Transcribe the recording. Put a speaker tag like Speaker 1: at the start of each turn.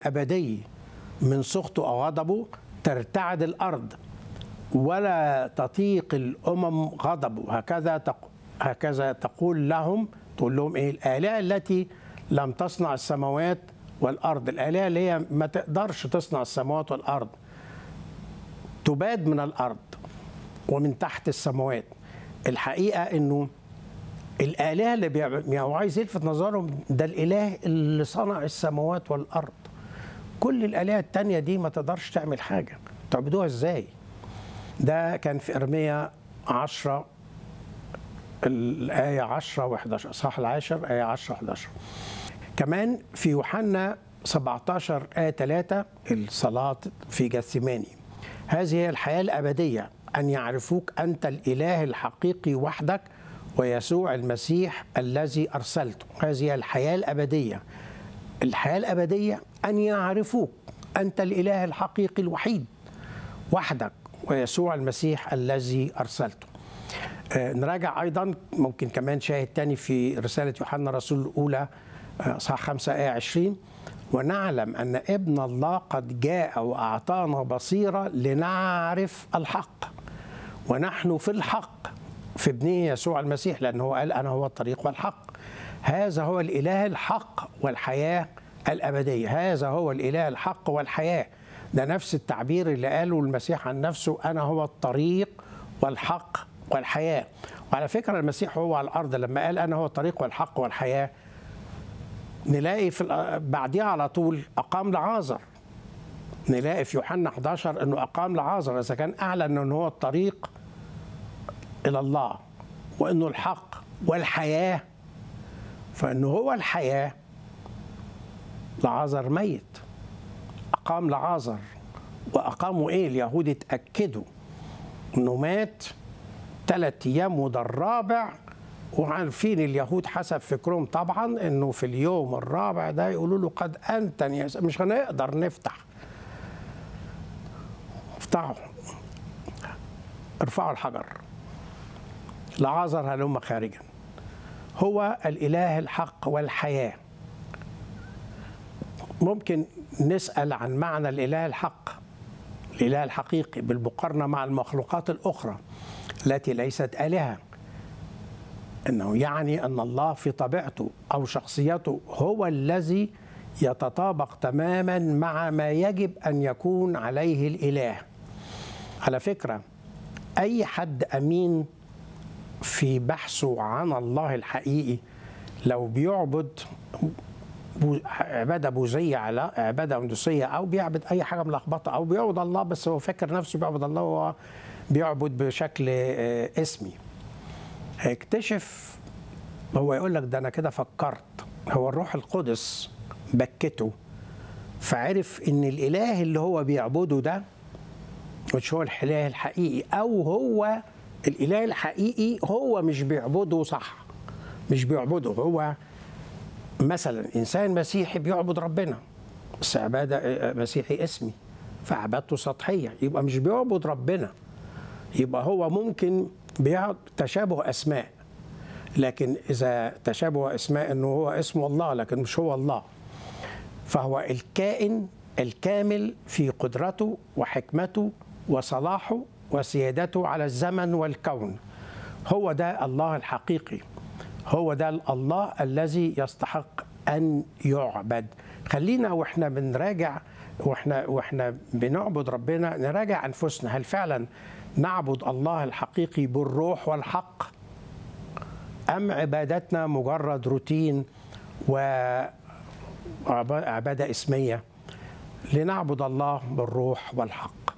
Speaker 1: أبدي من سخطه أو غضبه ترتعد الأرض ولا تطيق الأمم غضبه هكذا تق... هكذا تقول لهم تقول لهم إيه الآلهة التي لم تصنع السماوات والأرض الآلهة اللي هي ما تقدرش تصنع السماوات والأرض تباد من الأرض ومن تحت السماوات الحقيقة أنه الآلهة اللي بيعب- يعني هو عايز يلفت نظرهم ده الإله اللي صنع السماوات والأرض كل الآلهة التانية دي ما تقدرش تعمل حاجة تعبدوها إزاي ده كان في إرميا 10 الآية 10 و11 صح العاشر آية 10 11 كمان في يوحنا 17 آية 3 الصلاة في جثماني هذه هي الحياة الأبدية أن يعرفوك أنت الإله الحقيقي وحدك ويسوع المسيح الذي أرسلته هذه هي الحياة الأبدية الحياة الأبدية أن يعرفوك أنت الإله الحقيقي الوحيد وحدك ويسوع المسيح الذي أرسلته آه، نراجع أيضا ممكن كمان شاهد تاني في رسالة يوحنا الرسول الأولى آه، صح 5 آية 20 ونعلم أن ابن الله قد جاء وأعطانا بصيرة لنعرف الحق ونحن في الحق في ابنه يسوع المسيح لأنه قال أنا هو الطريق والحق هذا هو الإله الحق والحياة الأبدية هذا هو الإله الحق والحياة ده نفس التعبير اللي قاله المسيح عن نفسه أنا هو الطريق والحق والحياة وعلى فكرة المسيح هو على الأرض لما قال أنا هو الطريق والحق والحياة نلاقي في الأ- بعديها على طول أقام لعازر نلاقي في يوحنا 11 أنه أقام لعازر إذا كان أعلن أنه هو الطريق إلى الله وأنه الحق والحياة فأنه هو الحياة لعازر ميت أقام لعازر وأقاموا إيه اليهود اتأكدوا أنه مات ثلاث أيام وده الرابع وعارفين اليهود حسب فكرهم طبعا أنه في اليوم الرابع ده يقولوا له قد أنتن يا س- مش هنقدر نفتح افتحوا ارفعوا الحجر لعازر هلم خارجا هو الإله الحق والحياة ممكن نسأل عن معنى الإله الحق الإله الحقيقي بالمقارنة مع المخلوقات الأخرى التي ليست آلهة أنه يعني أن الله في طبيعته أو شخصيته هو الذي يتطابق تماما مع ما يجب أن يكون عليه الإله على فكرة أي حد أمين في بحثه عن الله الحقيقي لو بيعبد بو- عباده بوذيه على عباده هندوسيه او بيعبد اي حاجه ملخبطه او بيعبد الله بس هو فاكر نفسه بيعبد الله وهو بيعبد بشكل آه، اسمي هيكتشف هو يقول لك ده انا كده فكرت هو الروح القدس بكته فعرف ان الاله اللي هو بيعبده ده مش هو الاله الحقيقي او هو الاله الحقيقي هو مش بيعبده صح مش بيعبده هو مثلا انسان مسيحي بيعبد ربنا بس عباده مسيحي اسمي فعبادته سطحيه يبقى مش بيعبد ربنا يبقى هو ممكن بيعبد تشابه اسماء لكن اذا تشابه اسماء انه هو اسمه الله لكن مش هو الله فهو الكائن الكامل في قدرته وحكمته وصلاحه وسيادته على الزمن والكون هو ده الله الحقيقي هو ده الله الذي يستحق ان يعبد خلينا واحنا بنراجع واحنا واحنا بنعبد ربنا نراجع انفسنا هل فعلا نعبد الله الحقيقي بالروح والحق ام عبادتنا مجرد روتين وعباده اسميه لنعبد الله بالروح والحق